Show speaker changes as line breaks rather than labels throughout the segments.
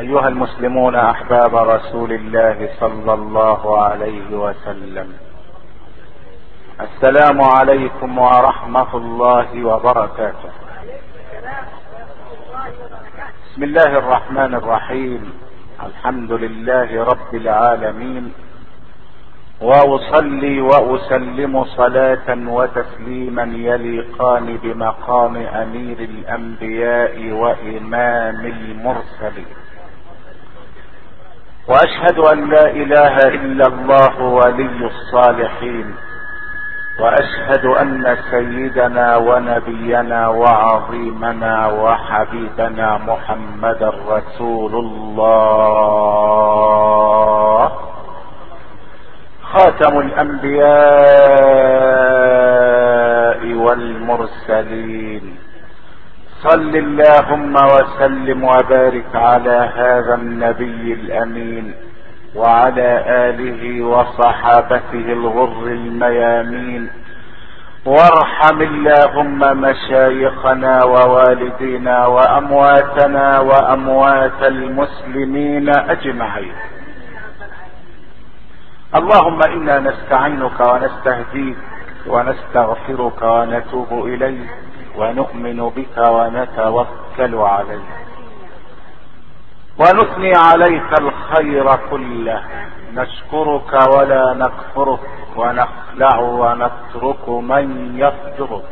ايها المسلمون احباب رسول الله صلى الله عليه وسلم السلام عليكم ورحمه الله وبركاته بسم الله الرحمن الرحيم الحمد لله رب العالمين واصلي واسلم صلاه وتسليما يليقان بمقام امير الانبياء وامام المرسلين واشهد ان لا اله الا الله ولي الصالحين واشهد ان سيدنا ونبينا وعظيمنا وحبيبنا محمدا رسول الله خاتم الانبياء والمرسلين صل اللهم وسلم وبارك على هذا النبي الامين وعلى اله وصحابته الغر الميامين وارحم اللهم مشايخنا ووالدينا وامواتنا واموات المسلمين اجمعين اللهم انا نستعينك ونستهديك ونستغفرك ونتوب اليك ونؤمن بك ونتوكل عليك ونثني عليك الخير كله نشكرك ولا نكفرك ونخلع ونترك من يفجرك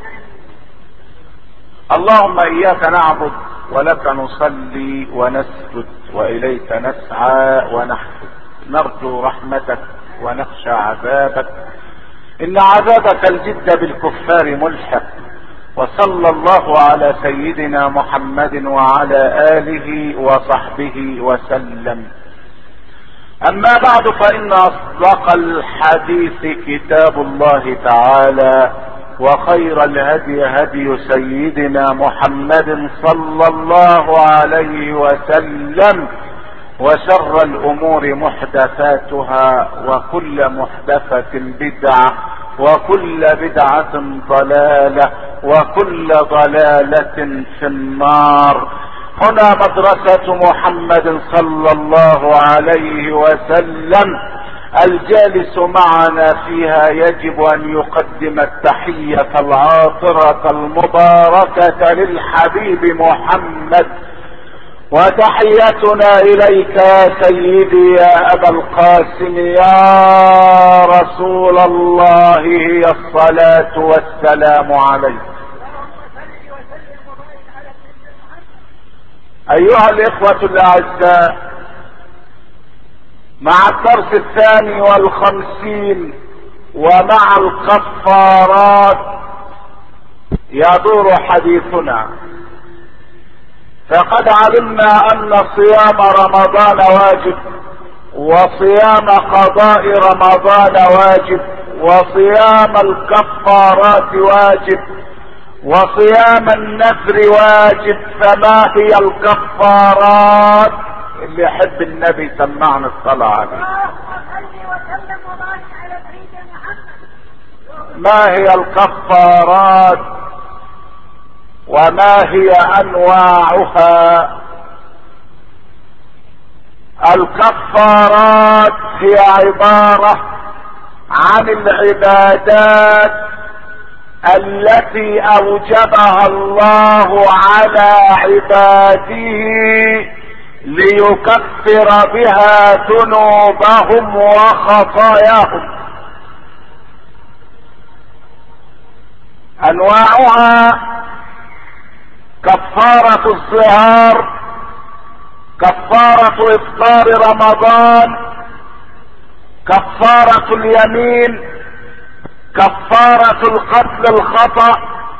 اللهم اياك نعبد ولك نصلي ونسجد واليك نسعى ونحفظ نرجو رحمتك ونخشى عذابك ان عذابك الجد بالكفار ملحق وصلى الله على سيدنا محمد وعلى اله وصحبه وسلم اما بعد فان اصدق الحديث كتاب الله تعالى وخير الهدي هدي سيدنا محمد صلى الله عليه وسلم وشر الامور محدثاتها وكل محدثة بدعة وكل بدعة ضلالة وكل ضلالة في النار هنا مدرسة محمد صلى الله عليه وسلم الجالس معنا فيها يجب ان يقدم التحية العاطرة المباركة للحبيب محمد وتحيتنا اليك يا سيدي يا ابا القاسم يا رسول الله هي الصلاة والسلام عليك ايها الاخوة الاعزاء مع الدرس الثاني والخمسين ومع الكفارات يدور حديثنا فقد علمنا ان صيام رمضان واجب وصيام قضاء رمضان واجب وصيام الكفارات واجب وصيام النذر واجب فما هي الكفارات اللي يحب النبي سمعنا الصلاة عليه ما هي الكفارات وما هي انواعها الكفارات هي عبارة عن العبادات التي اوجبها الله على عباده ليكفر بها ذنوبهم وخطاياهم انواعها كفارة الظهار كفارة افطار رمضان كفارة اليمين كفارة القتل الخطأ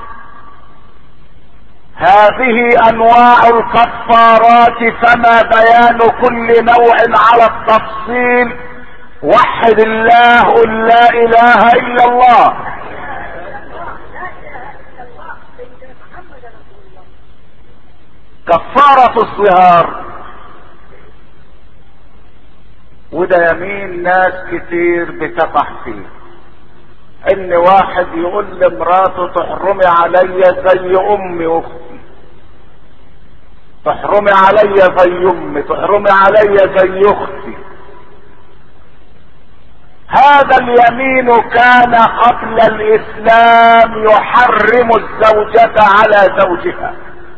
هذه انواع الكفارات فما بيان كل نوع على التفصيل وحد الله قل لا اله الا الله كفارة الصهار وده يمين ناس كتير بتقع فيه ان واحد يقول لمراته تحرمي عليا زي امي واختي تحرمي علي زي امي تحرمي علي زي اختي هذا اليمين كان قبل الاسلام يحرم الزوجة على زوجها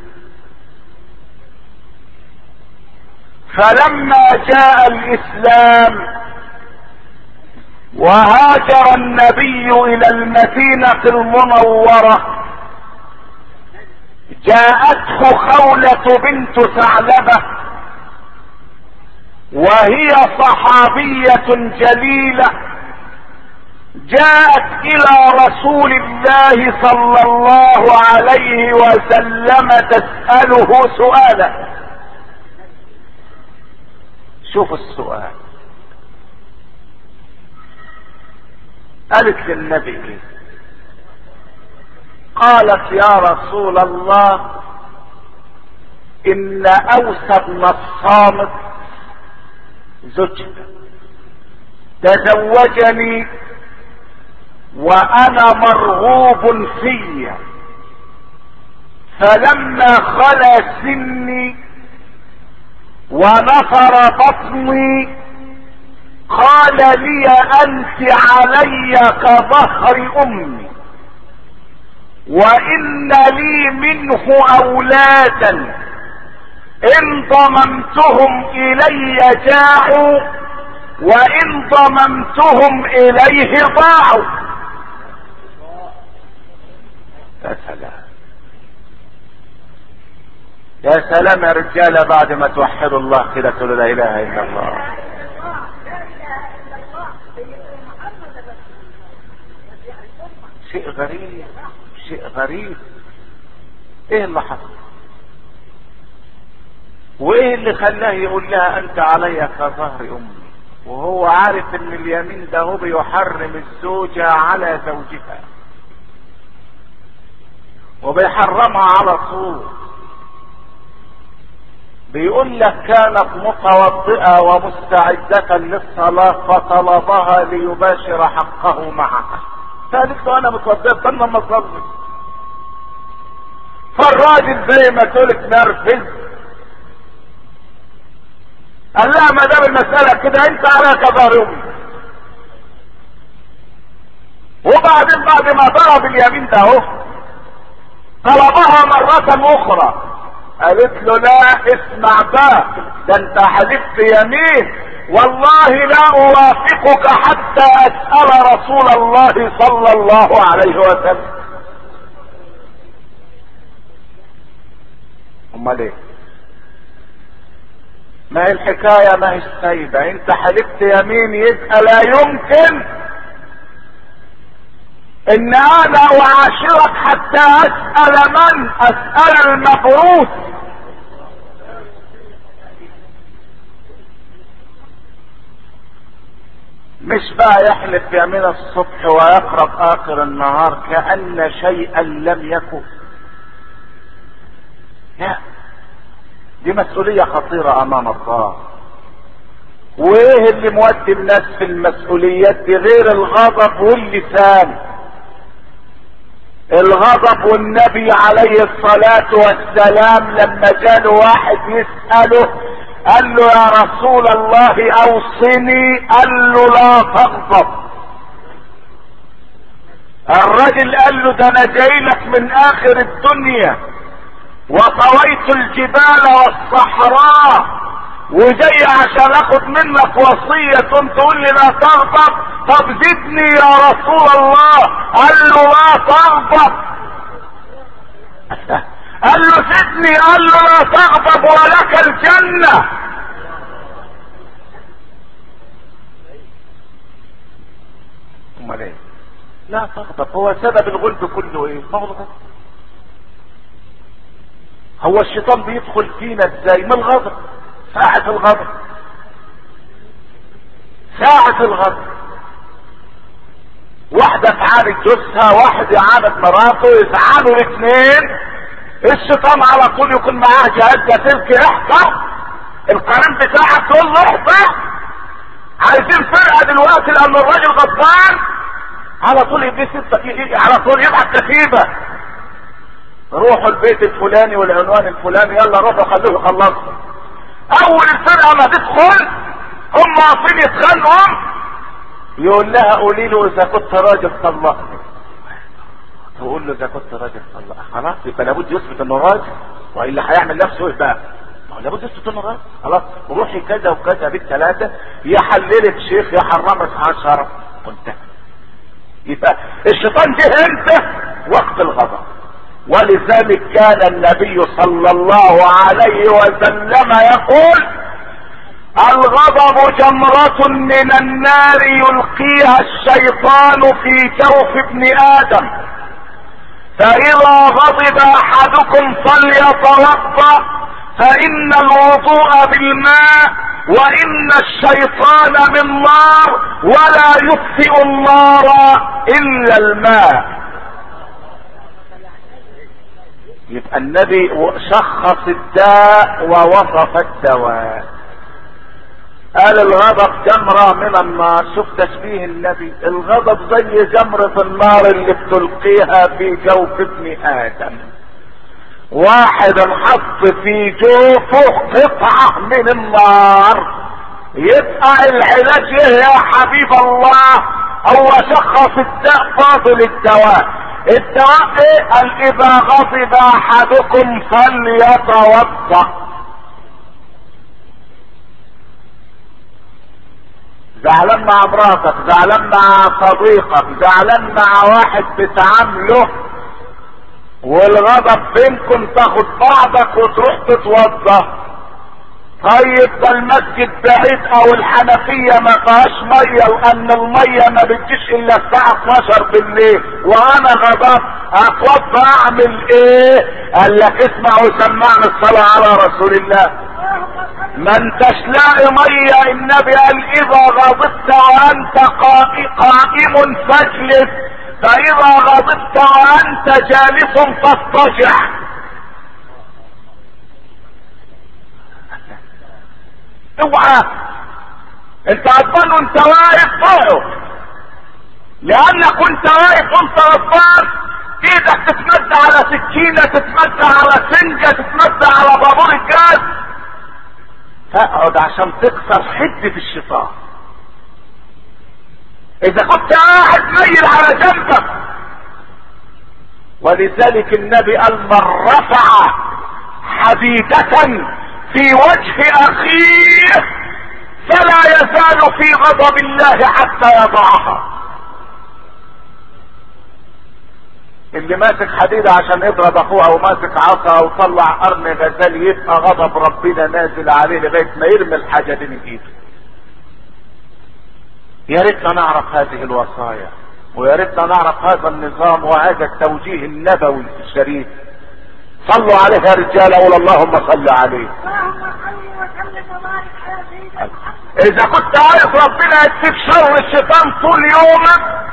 فلما جاء الاسلام وهاجر النبي الى المدينة المنورة جاءته خولة بنت ثعلبة وهي صحابية جليلة جاءت الى رسول الله صلى الله عليه وسلم تسأله سؤالا شوف السؤال قالت للنبي ايه قالت يا رسول الله ان اوسى بن الصامت زوجها تزوجني وانا مرغوب في فلما خلا سني ونفر بطني قال لي انت علي كظهر امي وان لي منه اولادا ان ضممتهم الي جاعوا وان ضممتهم اليه ضاعوا يا سلام يا سلام يا رجاله بعد ما توحدوا الله كده تقولوا لا اله الا الله شيء غريب شيء غريب ايه اللي حصل وايه اللي خلاه يقول لها انت علي كظهر امي وهو عارف ان اليمين ده هو بيحرم الزوجة على زوجها وبيحرمها على طول بيقول لك كانت متوضئة ومستعدة للصلاة فطلبها ليباشر حقه معها قالت له انا متوضئة استنى لما اصلي فالراجل زي ما تقول اتنرفز قال لها ما دام المسألة كده انت على كظهر امي وبعدين بعد ما ضرب اليمين ده اهو طلبها مرة اخرى قالت له لا اسمع بقى ده انت حلفت يمين والله لا اوافقك حتى اسأل رسول الله صلى الله عليه وسلم امال ايه ما هي الحكاية ما هي سايبة انت حلفت يمين يبقى لا يمكن ان انا اعاشرك حتى اسأل من اسأل المبعوث مش بقى يحلف يمين الصبح ويقرب اخر النهار كأن شيئا لم يكن لا دي مسؤولية خطيرة امام الله وايه اللي مودي الناس في المسؤوليات دي غير الغضب واللسان الغضب والنبي عليه الصلاة والسلام لما جاله واحد يسأله قال له يا رسول الله اوصني قال له لا تغضب الرجل قال له ده انا جاي لك من اخر الدنيا وطويت الجبال والصحراء وجاي عشان اخد منك وصية تقول لي لا تغضب طب زدني يا رسول الله قال له لا تغضب قال له زدني قال له لا تغضب ولك الجنة امال ايه لا تغضب هو سبب الغلب كله ايه مغضب هو الشيطان بيدخل فينا ازاي من الغضب ساعة الغضب ساعة الغضب واحدة تعاند جوزها واحد يعاند مراته يتعانوا الاثنين الشيطان على طول يكون معاه جهاز لاسلكي احضر القرين بتاعك تقول له احضر عايزين فرقة دلوقتي لان الراجل غضبان على طول يبني ستة على طول يبعت كتيبة روحوا البيت الفلاني والعنوان الفلاني يلا روحوا خلوه يخلصوا اول الفرقه ما تدخل هم واقفين يتخانقوا يقول لها قولي له اذا كنت راجل طلقني تقول له اذا كنت راجل طلق خلاص يبقى لابد يثبت انه راجل والا هيعمل نفسه ايه بقى لابد يثبت انه راجل خلاص وروحي كذا وكذا بالثلاثه يحللك شيخ يحرمك عشرة وانتهى يبقى الشيطان جه امتى وقت الغضب ولذلك كان النبي صلى الله عليه وسلم يقول الغضب جمرة من النار يلقيها الشيطان في جوف ابن ادم فاذا غضب احدكم فليتوضا فان الوضوء بالماء وان الشيطان من نار ولا يطفئ النار الا الماء يبقى النبي شخص الداء ووصف الدواء قال الغضب جمرة من النار شوف تشبيه النبي الغضب زي جمرة النار اللي بتلقيها في جوف ابن ادم واحد انحط في جوفه قطعة من النار يبقى العلاج ايه يا حبيب الله هو شخص الداء فاضل الدواء الدواء ايه قال اذا غضب احدكم فليتوضا زعلان مع مراتك زعلان مع صديقك زعلان مع واحد بتعامله والغضب بينكم تاخد بعضك وتروح تتوضا طيب ده المسجد بعيد او الحنفية ما فيهاش مية لان المية ما بتجيش الا الساعة 12 بالليل وانا غضبت اتوضا اعمل ايه قال لك اسمع وسمعنا الصلاة على رسول الله ما انتش لاقي مية النبي قال اذا غضبت وانت قائم فاجلس فاذا غضبت وانت جالس فاضطجع اوعى انت غضبان وانت واقف فوقه لانك وانت واقف وانت غضبان ايدك تتمد على سكينة تتمد على سنجة تتمد على بابور الجاز تقعد عشان تكسر حدة الشيطان اذا كنت قاعد ميل على جنبك ولذلك النبي قال من رفع حديدة في وجه اخيه فلا يزال في غضب الله حتى يضعها اللي ماسك حديدة عشان يضرب اخوه او ماسك عصا او طلع قرن غزال يبقى غضب ربنا نازل عليه لغاية ما يرمي الحاجة دي من ايده يا ريتنا نعرف هذه الوصايا ويا ريتنا نعرف هذا النظام وهذا التوجيه النبوي الشريف صلوا عليه يا رجال اقول اللهم صل عليه اذا كنت عارف ربنا يكفيك شر الشيطان طول يومك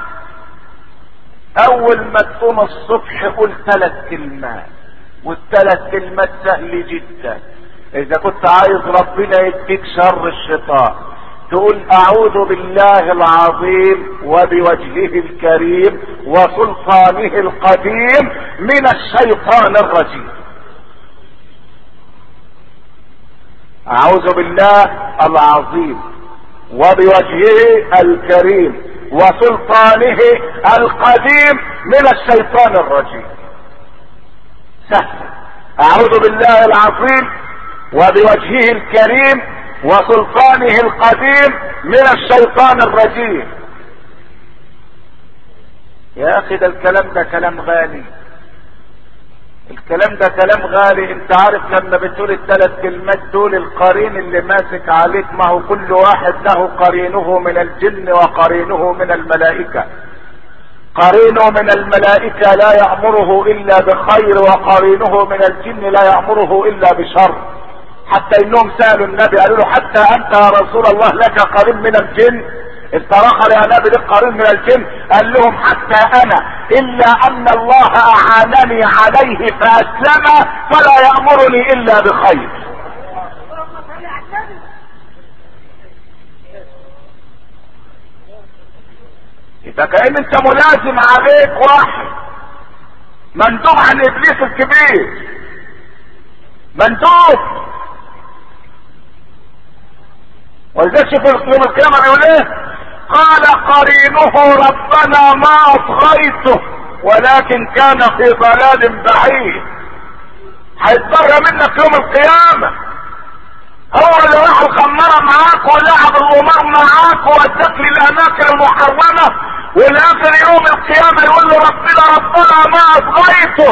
اول ما تقوم الصبح قول ثلاث كلمات والثلاث كلمات سهل جدا اذا كنت عايز ربنا يكفيك شر الشيطان تقول اعوذ بالله العظيم وبوجهه الكريم وسلطانه القديم من الشيطان الرجيم اعوذ بالله العظيم وبوجهه الكريم وسلطانه القديم من الشيطان الرجيم سهل اعوذ بالله العظيم وبوجهه الكريم وسلطانه القديم من الشيطان الرجيم يا اخي ده الكلام ده كلام غالي الكلام ده كلام غالي انت عارف لما بتقول الثلاث كلمات دول القرين اللي ماسك عليك ما هو كل واحد له قرينه من الجن وقرينه من الملائكة قرينه من الملائكة لا يأمره الا بخير وقرينه من الجن لا يأمره الا بشر حتى انهم سألوا النبي قالوا له حتى انت يا رسول الله لك قرين من الجن استراخ يا نبي لك قرين من الجن قال لهم حتى انا الا ان الله اعانني عليه فاسلم فلا يأمرني الا بخير اذا كان انت ملازم عليك واحد مندوب عن ابليس الكبير مندوب ولذلك في يوم القيامة بيقول ايه قال قرينه ربنا ما اطغيته ولكن كان في ضلال بعيد هيتبرى منك يوم القيامة هو اللي راح الخمارة معاك ولعب القمار معاك ووداك للاماكن المحرمة والاخر يوم القيامة يقول له ربنا ربنا ما اطغيته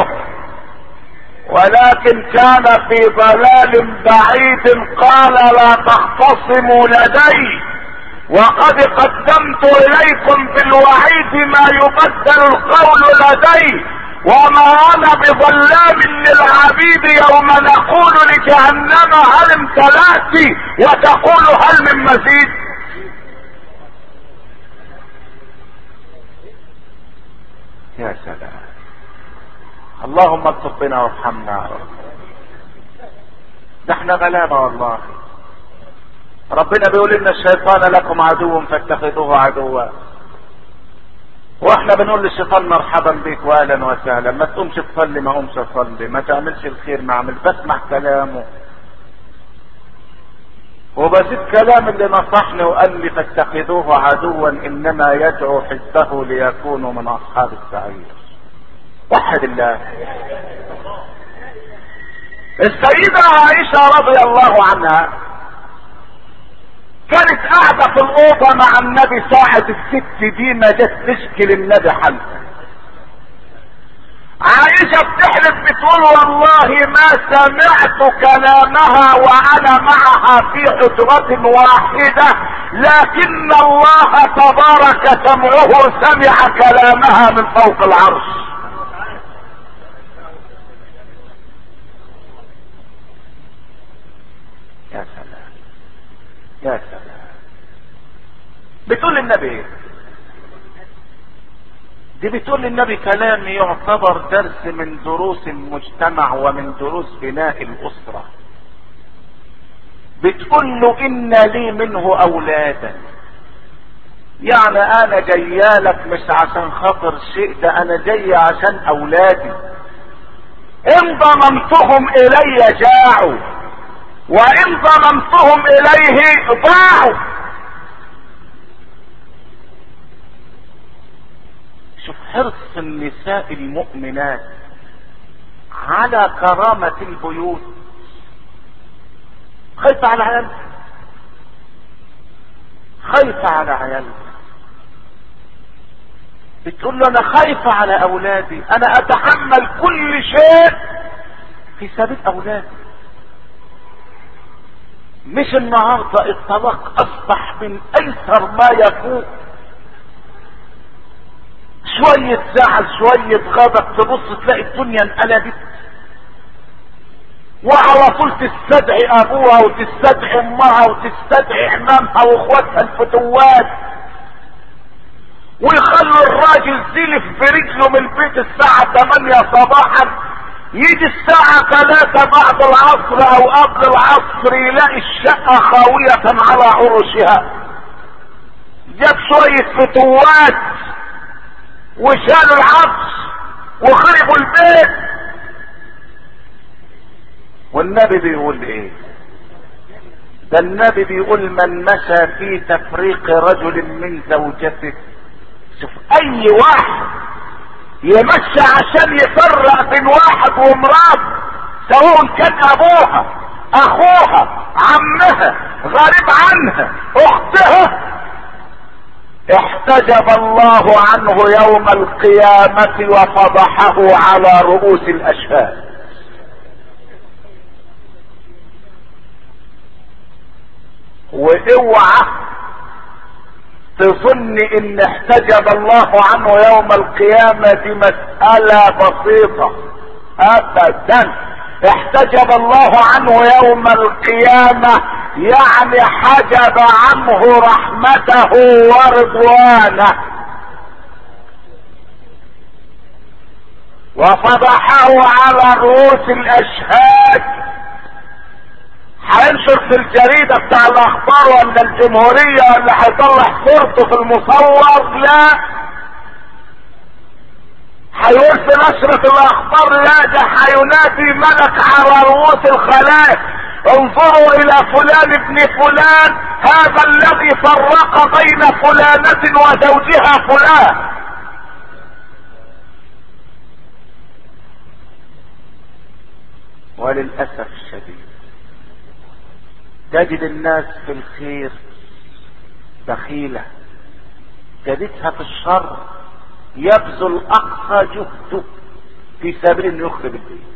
ولكن كان في ضلال بعيد قال لا تختصموا لدي وقد قدمت اليكم بالوعيد ما يبدل القول لدي وما انا بظلام للعبيد يوم نقول لجهنم هل امتلأت وتقول هل من مزيد يا سلام اللهم الطف بنا وارحمنا يا رب ده احنا غلابة والله ربنا بيقول ان الشيطان لكم عدو فاتخذوه عدوا واحنا بنقول للشيطان مرحبا بك واهلا وسهلا ما تقومش تصلي ما قومش اصلي ما تعملش الخير ما اعمل بسمع كلامه وبزيد كلام اللي نصحني وقال لي فاتخذوه عدوا انما يدعو حزبه ليكونوا من اصحاب السعير وحد الله السيدة عائشة رضي الله عنها كانت قاعدة في الأوضة مع النبي ساعة الست دي ما جت تشكي للنبي حل عائشة بتحلف بتقول والله ما سمعت كلامها وأنا معها في حجرة واحدة لكن الله تبارك سمعه سمع كلامها من فوق العرش يا سلام يا سلام بتقول للنبي دي بتقول للنبي كلام يعتبر درس من دروس المجتمع ومن دروس بناء الاسرة بتقول له ان لي منه اولادا يعني انا جايالك مش عشان خاطر شيء ده انا جاي عشان اولادي ان ضممتهم الي جاعوا وان ضممتهم اليه ضاعوا شوف حرص النساء المؤمنات على كرامة البيوت خايفة على عيالها خايفة على عيالها بتقول له انا خايفة على اولادي انا اتحمل كل شيء في سبيل اولادي مش النهاردة الطلاق اصبح من ايسر ما يكون شوية زعل شوية غضب تبص تلاقي الدنيا انقلبت وعلى طول تستدعي ابوها وتستدعي امها وتستدعي عمامها واخواتها الفتوات ويخلوا الراجل زلف برجله من البيت الساعة 8 صباحا يجي الساعة 3 بعد العصر او قبل العصر يلاقي الشقة خاوية على عروشها جاب شوية فتوات وشالوا العفش وخربوا البيت والنبي بيقول ايه ده النبي بيقول من مشى في تفريق رجل من زوجته شوف اي واحد يمشي عشان يفرق بين واحد ومراته سواء كان ابوها اخوها عمها غريب عنها اختها احتجب الله عنه يوم القيامة وفضحه على رؤوس الاشهاد واوعى تظن ان احتجب الله عنه يوم القيامة دي مسألة بسيطة ابدا احتجب الله عنه يوم القيامة يعني حجب عنه رحمته ورضوانه وفضحه على رؤوس الاشهاد هينشر في الجريدة بتاع الاخبار ولا الجمهورية ولا هيطلع صورته في المصور لا هيقول في نشرة الاخبار لا ده هينادي ملك على رؤوس الخلائق انظروا الى فلان ابن فلان هذا الذي فرق بين فلانة وزوجها فلان وللأسف الشديد تجد الناس في الخير بخيلة تجدها في الشر يبذل أقصى جهده في سبيل انه يخرب البيت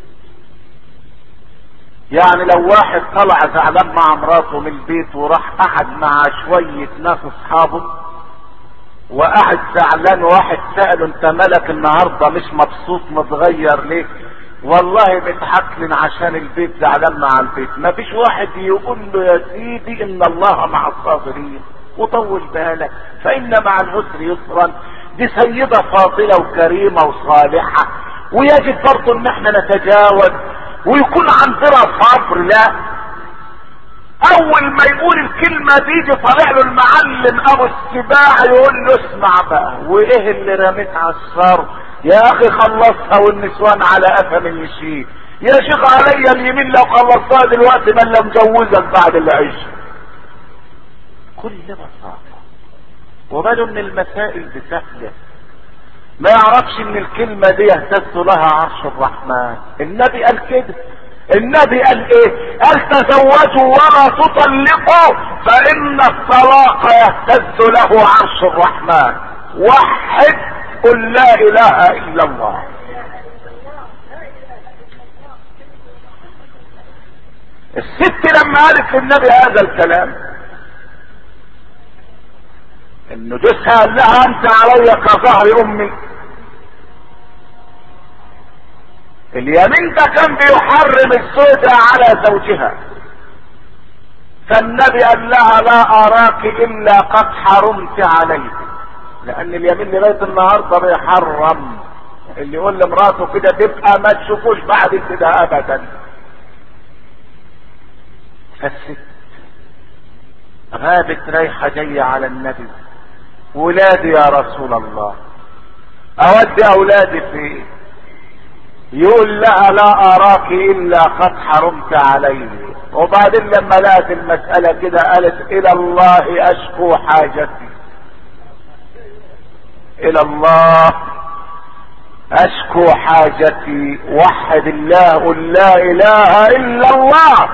يعني لو واحد طلع زعلان مع مراته من البيت وراح قعد مع شوية ناس اصحابه وقعد زعلان واحد سأله انت مالك النهاردة مش مبسوط متغير ليه والله متحكلن عشان البيت زعلان مع البيت ما فيش واحد يقول له يا سيدي ان الله مع الصابرين وطول بالك فان مع العسر يسرا دي سيدة فاضلة وكريمة وصالحة ويجب برضه ان احنا نتجاوز ويكون عندنا صبر لا اول ما يقول الكلمة دي يجي طالع له المعلم ابو السباع يقول له اسمع بقى وايه اللي رميت على الصرف يا اخي خلصها والنسوان على افهم يشيل يا شيخ عليا اليمين لو خلصتها دلوقتي من لم جوزك بعد العيش كل بساطة وباله ان المسائل بسهلة ما يعرفش ان الكلمة دي يهتز لها عرش الرحمن النبي قال كده النبي قال ايه قال تزوجوا ولا تطلقوا فان الطلاق يهتز له عرش الرحمن وحد قل لا اله الا الله الست لما قالت للنبي هذا الكلام انه جوزها قال لها انت علي كظهر امي اليمين ده كان بيحرم الزوجة على زوجها فالنبي قال لها لا اراك الا قد حرمت عليه لان اليمين لغايه النهارده بيحرم اللي يقول لمراته كده تبقى ما تشوفوش بعد كده ابدا فالست غابت رايحه جايه على النبي ولادي يا رسول الله اودي اولادي فين يقول لها لا اراك الا قد حرمت عليه وبعدين لما لقت المسألة كده قالت الى الله اشكو حاجتي الى الله اشكو حاجتي وحد الله قل لا اله الا الله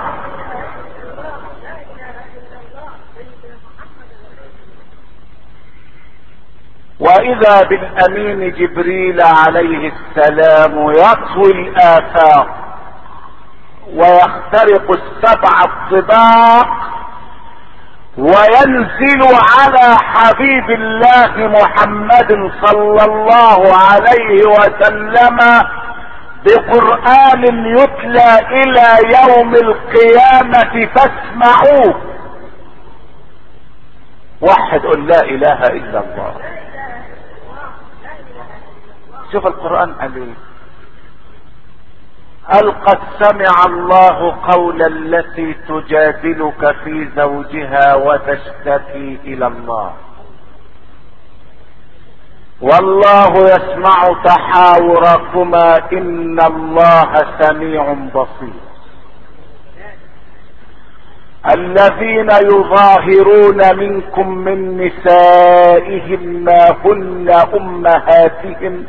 واذا بالامين جبريل عليه السلام يطوي الافاق ويخترق السبع الطباق وينزل على حبيب الله محمد صلى الله عليه وسلم بقرآن يتلى الى يوم القيامة فاسمعوه وحد قل لا اله الا الله شوف القرآن قال ايه قال قد سمع الله قول التي تجادلك في زوجها وتشتكي الى الله والله يسمع تحاوركما ان الله سميع بصير الذين يظاهرون منكم من نسائهم ما هن امهاتهم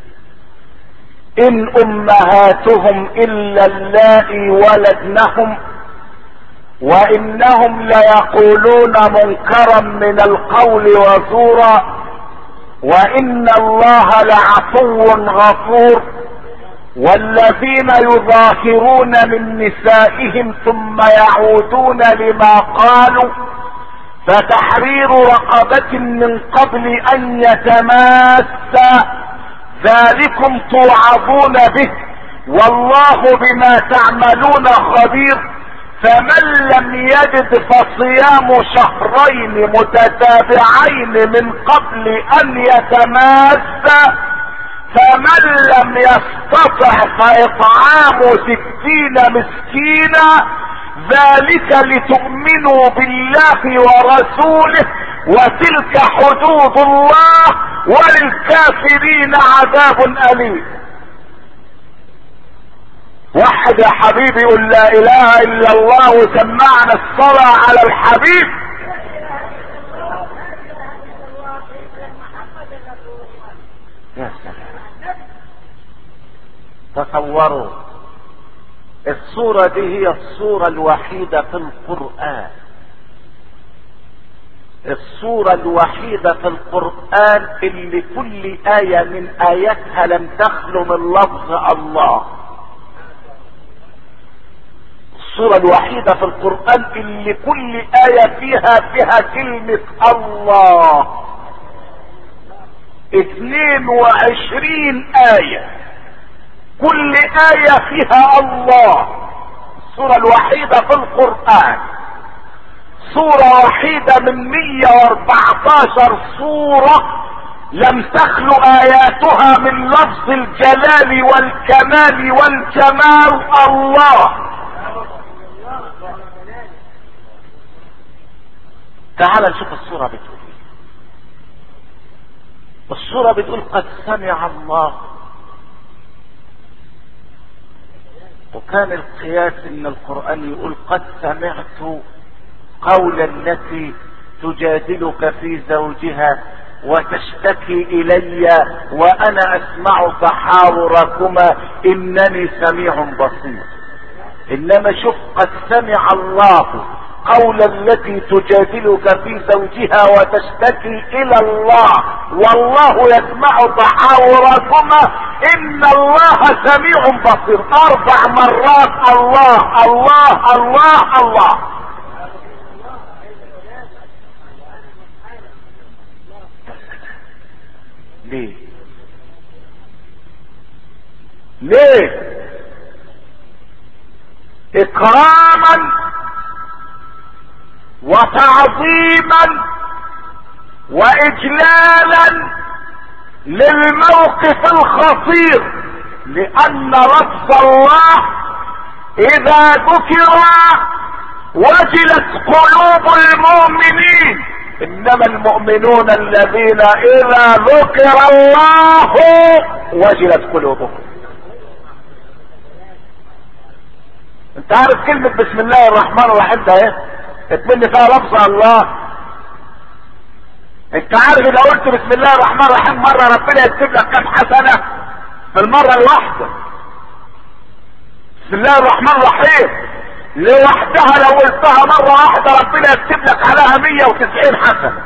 ان امهاتهم الا اللائي ولدنهم وانهم ليقولون منكرا من القول وزورا وان الله لعفو غفور والذين يظاهرون من نسائهم ثم يعودون لما قالوا فتحرير رقبة من قبل ان يتماسا ذلكم توعظون به والله بما تعملون خبير فمن لم يجد فصيام شهرين متتابعين من قبل ان يتماسا فمن لم يستطع فاطعام ستين مسكينا ذلك لتؤمنوا بالله ورسوله وتلك حدود الله وللكافرين عذاب أليم وحد يا حبيبي قل لا اله الا الله وسمعنا الصلاة على الحبيب يا سلام تصوروا الصورة دي هي الصورة الوحيدة في القرآن الصورة الوحيدة في القرآن اللي كل آية من آياتها لم تخلو من لفظ الله الصورة الوحيدة في القرآن اللي كل آية فيها فيها كلمة الله اثنين وعشرين آية كل آية فيها الله الصورة الوحيدة في القرآن صورة وحيدة من مية واربعتاشر صورة لم تخلو آياتها من لفظ الجلال والكمال والجمال الله تعال نشوف الصورة بتقول ايه الصورة بتقول قد سمع الله وكان القياس ان القرآن يقول قد سمعت قول التي تجادلك في زوجها وتشتكي الي وانا اسمع تحاوركما انني سميع بصير انما شوف قد سمع الله قول التي تجادلك في زوجها وتشتكي الى الله والله يسمع تحاوركما ان الله سميع بصير اربع مرات الله الله الله الله ليه ليه اكراما وتعظيما واجلالا للموقف الخطير لان لفظ الله اذا ذكر وجلت قلوب المؤمنين انما المؤمنون الذين اذا ذكر الله وجلت قلوبهم انت عارف كلمة بسم الله الرحمن الرحيم ده ايه اتمنى فيها لفظ الله انت عارف لو قلت بسم الله الرحمن الرحيم مرة ربنا يكتب لك كام حسنة في المرة الواحدة بسم الله الرحمن الرحيم لوحدها لو قلتها مرة واحدة ربنا يكتب لك عليها 190 حسنة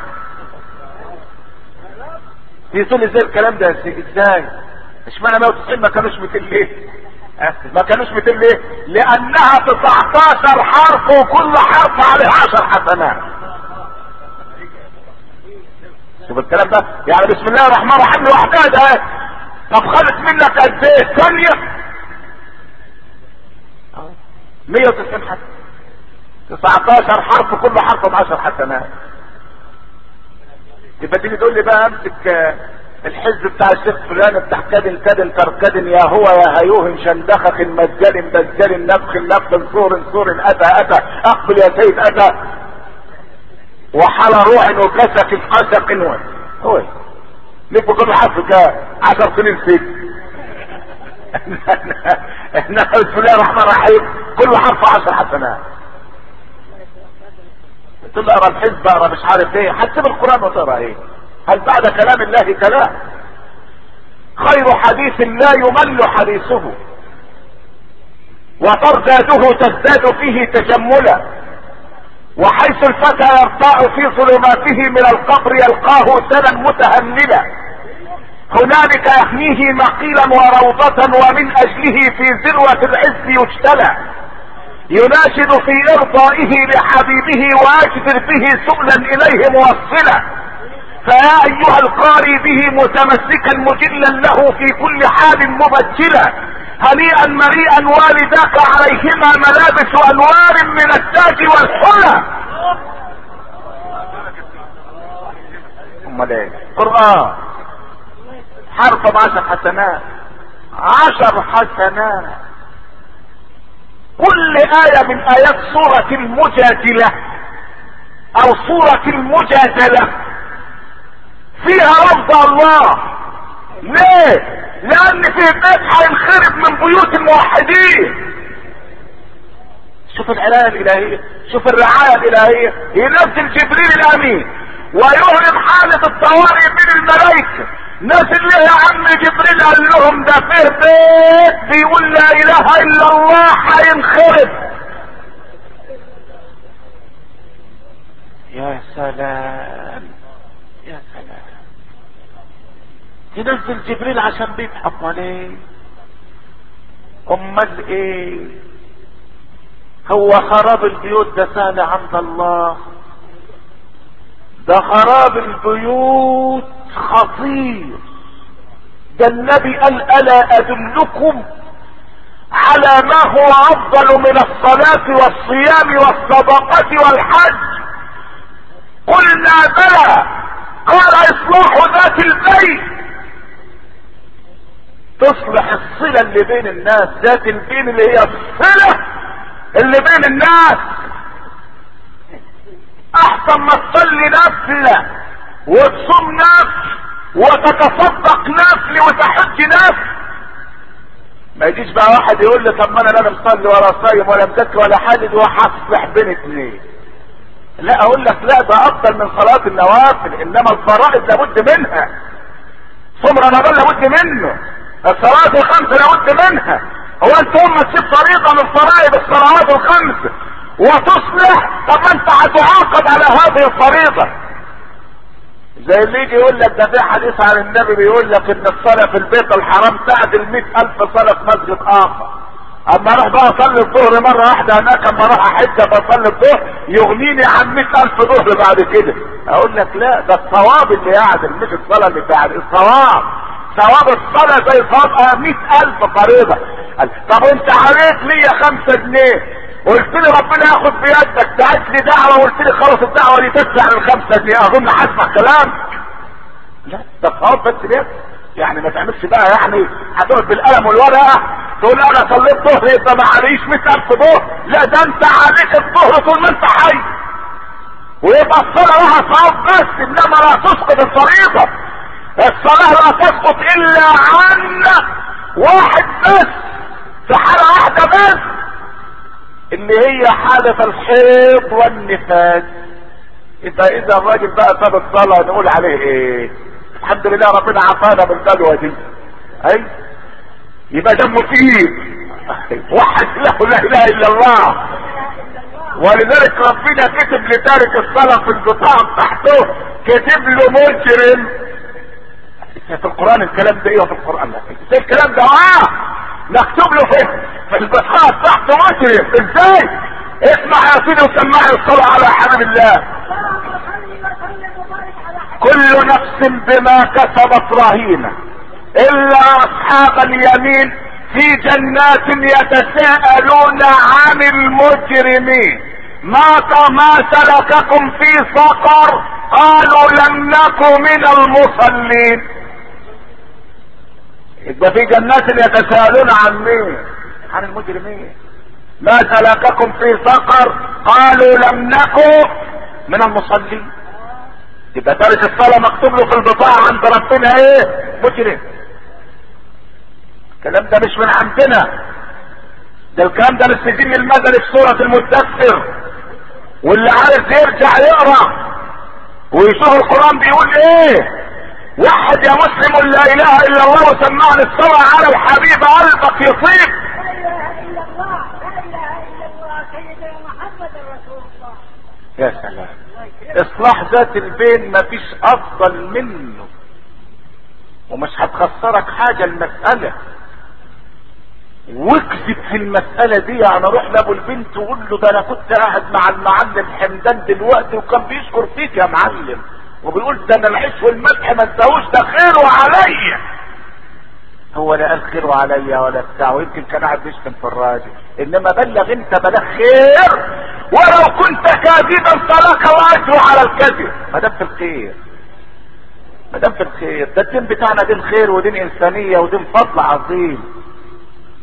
يقول ازاي الكلام ده ازاي اشمعنى 190 ما كانوش 200 ليه ما كانوش 200 ليه لانها 19 حرف وكل حرف عليه 10 حسنات شوف الكلام ده يعني بسم الله الرحمن الرحيم لوحدها ده طب خدت منك قد ايه ثانيه 190 حسنه 19 حرف كل حرف ب 10 حسنات يبقى تيجي تقول لي بقى امسك الحزب بتاع الشيخ فلان بتاع كادن كادن كركدن يا هو يا هيوه شندخخ مجال بجال نفخ نفخ صور صور اتى اتى اقبل يا سيد اتى وحال روح وكسك قسق هو ليه كل حرف كام 10 سنين سجن احنا بسم الله الرحمن الرحيم كل حرف 10 حسنات تقول اقرا الحزب اقرا مش عارف ايه هتسيب القران وتقرا ايه هل بعد كلام الله كلام خير حديث لا يمل حديثه وترداده تزداد فيه تجملا وحيث الفتى يرتاع في ظلماته من القبر يلقاه سنا متهللا هنالك يحميه مقيلا وروضة ومن اجله في ذروة العز يجتلى يناشد في ارضائه لحبيبه واجدر به سؤلا اليه موصلا فيا ايها القاري به متمسكا مجلا له في كل حال مبجلا هنيئا مريئا والداك عليهما ملابس انوار من التاج والحلى امال ايه قرآن حرف بعشر حسنات عشر حسنات كل آية من آيات سورة المجادلة أو سورة المجادلة فيها لفظ الله ليه لان في بيت هينخرب من بيوت الموحدين شوف العناية الالهية شوف الرعاية الالهية ينزل جبريل الامين ويهرب حالة الطوارئ بين الملائكة نزل ليه يا عم جبريل قال لهم ده فيه بيت بيقول لا اله الا الله هينخرب يا سلام يا سلام ينزل جبريل عشان بيضحك عليه امال ايه هو خراب البيوت ده سهل عند الله ده خراب البيوت خطير ده النبي قال الا ادلكم على ما هو افضل من الصلاة والصيام والصدقة والحج قلنا بلى قال اصلاح ذات البيت تصلح الصلة اللي بين الناس ذات البين اللي هي الصلة اللي بين الناس احسن ما تصلي نفلة وتصوم نفل وتتصدق نفل وتحج نفل ما يجيش بقى واحد يقول لي طب ما انا لا مصلي ولا صايم ولا مزكي ولا حاجه وهصلح بين اتنين لا اقول لك لا ده افضل من صلاة النوافل انما الفرائض لابد منها صوم رمضان لابد منه الصلاة الخمس لابد منها هو انت هم تسيب طريقة من فرائض الصلوات الخمس وتصلح طب انت هتعاقب على هذه الفريضة زي اللي يجي يقول لك ده في حديث عن النبي بيقول لك ان الصلاة في البيت الحرام تعدل مئة الف صلاة في مسجد اخر اما اروح بقى اصلي الظهر مرة واحدة هناك اما اروح احج بصلي الظهر يغنيني عن مئة الف ظهر بعد كده اقول لك لا ده الثواب اللي يعدل مش الصلاة اللي تعدل الثواب ثواب الصلاة زي ثواب مئة الف فريضة طب انت عليك ليا خمسة جنيه قلت لي ربنا ياخد بيدك دعت لي دعوة وقلت لي خلاص الدعوة دي تدفع الخمسة جنيه اظن هسمع كلام لا ده ثواب بس ليه يعني ما تعملش بقى يعني هتقعد بالقلم والورقة تقول انا صليت ظهر يبقى ما عليش 100000 ظهر لا ده انت عليك الظهر طول ما انت حي ويبقى الصلاة لها ثواب بس انما لا تسقط الفريضة الصلاة لا تسقط الا عن واحد بس في حالة واحدة بس اللي هي حالة الحيض والنفاس اذا اذا الراجل بقى ساب الصلاة نقول عليه ايه الحمد لله ربنا عافانا من البلوى دي اي يبقى ده مفيد وحد له لا اله الا الله ولذلك ربنا كتب لتارك الصلاة في البطاقة بتاعته كتب له مجرم في القرآن الكلام ده ايه في القرآن ده الكلام ده اه مكتوب له في في البطاقة بتاعته مجرم ازاي اسمع يا سيدي وسمعني الصلاة على حبيب الله كل نفس بما كسبت رهينة الا اصحاب اليمين في جنات يتساءلون عن المجرمين ما ما سلككم في سقر قالوا لم نكن من المصلين يبقى في جنات يتساءلون عن مين عن المجرمين ما سلككم في سقر قالوا لم نكن من المصلين يبقى تارك الصلاة مكتوب له في البطاقة عند ربنا ايه مجرم الكلام ده مش من عندنا ده الكلام ده للسجين المدني في سورة المدثر واللي عايز يرجع يقرا ويشوف القرآن بيقول ايه وحد يا مسلم لا اله الا الله وسمعني الصلاة على الحبيب قلبك يطيب
لا اله الا الله لا اله الا الله سيدنا محمد رسول الله
يا سلام اصلاح ذات البين مفيش افضل منه ومش هتخسرك حاجة المسألة واكذب في المسألة دي يعني روح لابو البنت وقول له ده انا كنت قاعد مع المعلم حمدان دلوقتي وكان بيشكر فيك يا معلم وبيقول ده انا العيش والملح ما انساهوش ده خيره عليا هو لا قال خيره عليا ولا بتاع ويمكن كان قاعد بيشتم في الراجل انما بلغ انت بلغ خير ولو كنت كاذبا فلك الاجر على الكذب ما دام في الخير ما دام في الخير ده الدين بتاعنا دين خير ودين انسانيه ودين فضل عظيم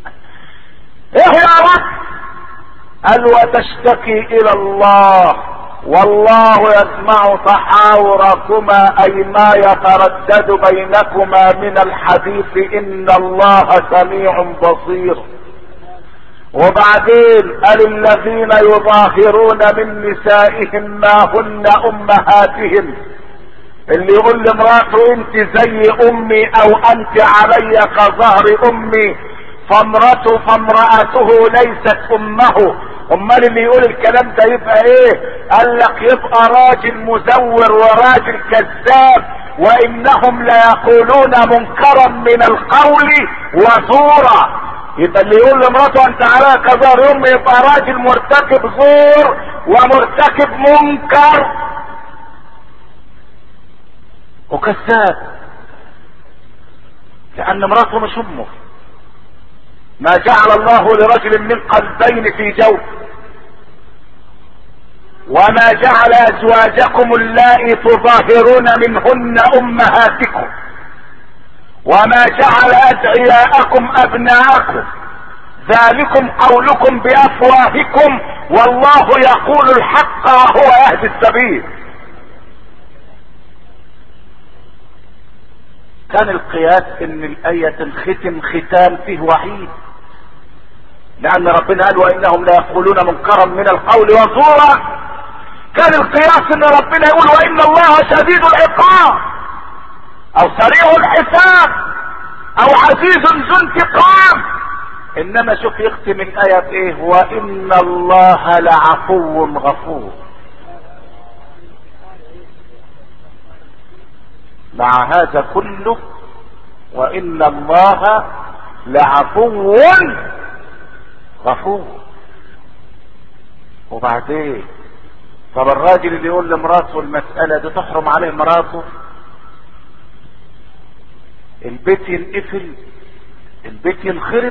ايه يا رب قال وتشتكي الى الله والله يسمع تحاوركما اي ما يتردد بينكما من الحديث ان الله سميع بصير وبعدين قال الذين يظاهرون من نسائهم ما هن امهاتهم اللي يقول لامراته انت زي امي او انت علي كظهر امي فامرته فامرأته ليست امه امال اللي يقول الكلام ده يبقى ايه قال لك يبقى راجل مزور وراجل كذاب وانهم ليقولون منكرا من القول وزورا يبقى اللي يقول لمراته انت على كظهر امي يبقى راجل مرتكب زور ومرتكب منكر وكذاب لان مراته مش امه ما جعل الله لرجل من قلبين في جوف وما جعل ازواجكم اللائي تظاهرون منهن امهاتكم وما جعل ادعياءكم ابناءكم ذلكم قولكم بافواهكم والله يقول الحق وهو يهدي السبيل كان القياس ان الاية تنختم ختام فيه وعيد لان ربنا قال وانهم لا يقولون منكرا من القول وزورا كان القياس ان ربنا يقول وان الله شديد العقاب او سريع الحساب او عزيز ذو انتقام انما شوف يختم الايه بايه وان الله لعفو غفور مع هذا كله وان الله لعفو غفور وبعدين طب الراجل اللي يقول لمراته المسألة دي تحرم عليه مراته البيت ينقفل البيت ينخرب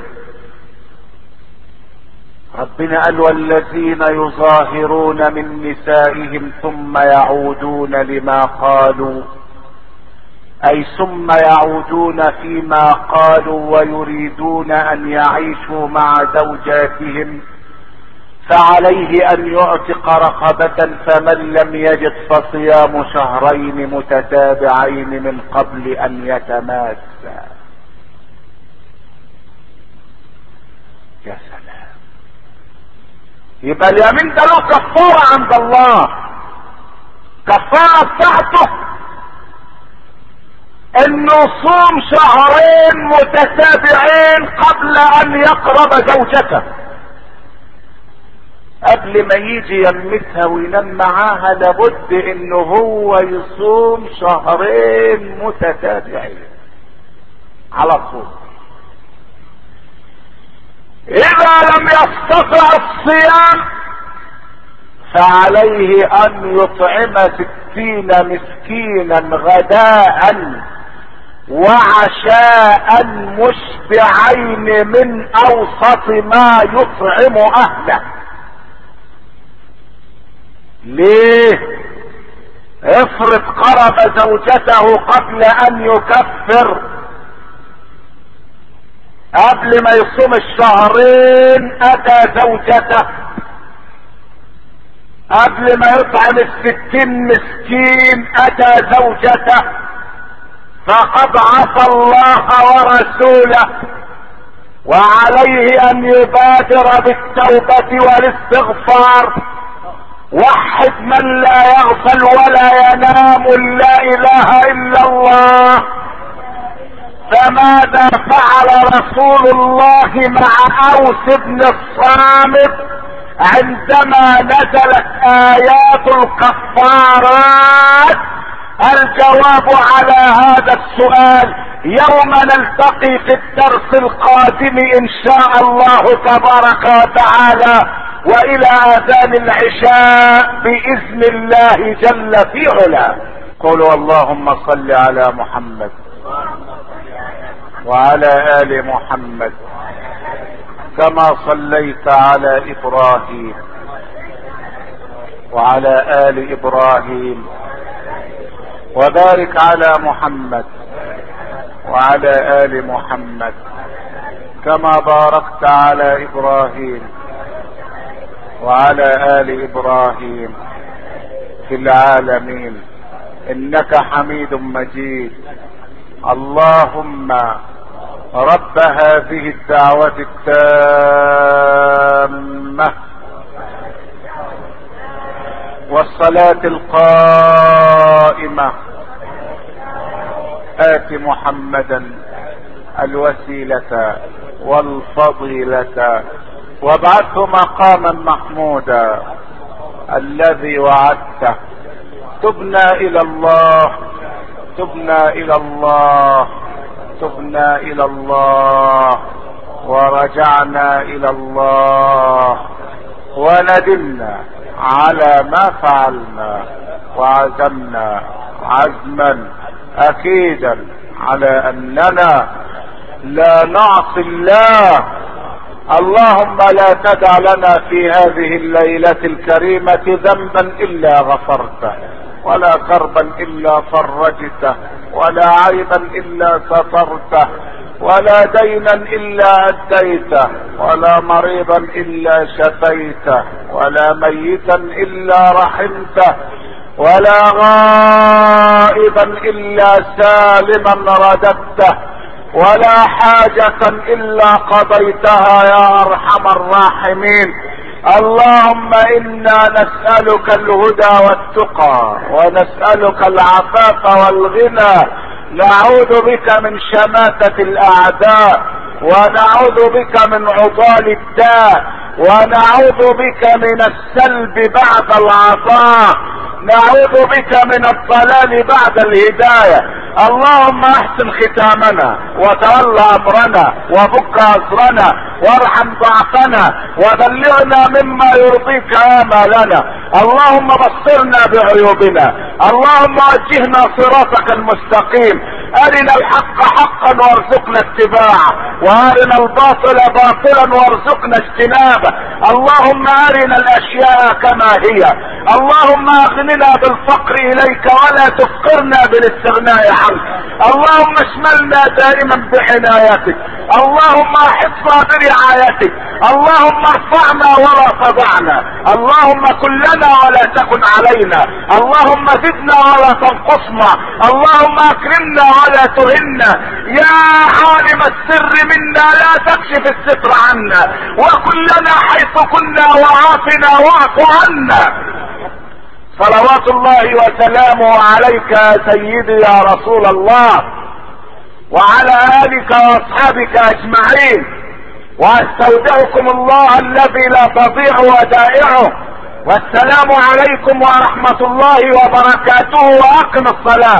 ربنا قال والذين يظاهرون من نسائهم ثم يعودون لما قالوا اي ثم يعودون فيما قالوا ويريدون ان يعيشوا مع زوجاتهم فعليه ان يعتق رقبة فمن لم يجد فصيام شهرين متتابعين من قبل ان يتماسا يا سلام يبقى اليمين ده له كفارة عند الله كفارة بتاعته انه صوم شهرين متتابعين قبل ان يقرب زوجته قبل ما يجي يمسها وينام معاها لابد انه هو يصوم شهرين متتابعين على طول اذا لم يستطع الصيام فعليه ان يطعم ستين مسكينا غداء وعشاء مشبعين من اوسط ما يطعم اهله ليه افرض قرب زوجته قبل ان يكفر قبل ما يصوم الشهرين اتى زوجته قبل ما يطعم الستين مسكين اتى زوجته فقد عصى الله ورسوله وعليه ان يبادر بالتوبة والاستغفار وحد من لا يغفل ولا ينام لا اله الا الله فماذا فعل رسول الله مع اوس بن الصامت عندما نزلت ايات الكفارات الجواب على هذا السؤال يوم نلتقي في الدرس القادم ان شاء الله تبارك وتعالى والى اذان العشاء باذن الله جل في علاه قولوا اللهم صل على محمد وعلى ال محمد كما صليت على ابراهيم وعلى ال ابراهيم وبارك على محمد وعلى ال محمد كما باركت على ابراهيم وعلى ال ابراهيم في العالمين انك حميد مجيد اللهم رب هذه الدعوة التامة والصلاة القائمة آت محمدا الوسيلة والفضيلة وابعثه مقاما محمودا الذي وعدته تبنا الى الله تبنا الى الله تبنا الى الله ورجعنا الى الله وندمنا على ما فعلنا وعزمنا عزما اكيدا على اننا لا نعصي الله اللهم لا تدع لنا في هذه الليلة الكريمة ذنبا الا غفرته ولا كربا الا فرجته ولا عيبا الا سترته ولا دينا الا اديته ولا مريضا الا شفيته ولا ميتا الا رحمته ولا غائبا الا سالما رددته ولا حاجة الا قضيتها يا ارحم الراحمين اللهم انا نسألك الهدى والتقى ونسألك العفاف والغنى نعوذ بك من شماتة الاعداء ونعوذ بك من عضال الداء ونعوذ بك من السلب بعد العطاء نعوذ بك من الضلال بعد الهدايه اللهم احسن ختامنا وتول امرنا وفك اسرنا وارحم ضعفنا وبلغنا مما يرضيك امالنا اللهم بصرنا بعيوبنا اللهم وجهنا صراطك المستقيم ارنا الحق حقا وارزقنا اتباعه وارنا الباطل باطلا وارزقنا اجتنابه اللهم ارنا الاشياء كما هي اللهم اغننا بالفقر اليك ولا تفقرنا بالاستغناء عنك اللهم اشملنا دائما بعنايتك اللهم احفظنا برعايتك اللهم ارفعنا ولا تضعنا اللهم كن لنا ولا تكن علينا اللهم زدنا ولا تنقصنا اللهم اكرمنا ولا تهنا يا عالم السر منا لا تكشف الستر عنا وكن لنا حيث كنا وعافنا واعف عنا صلوات الله وسلامه عليك يا سيدي يا رسول الله وعلى الك واصحابك اجمعين واستودعكم الله الذي لا تضيع ودائعه والسلام عليكم ورحمة الله وبركاته واقم الصلاة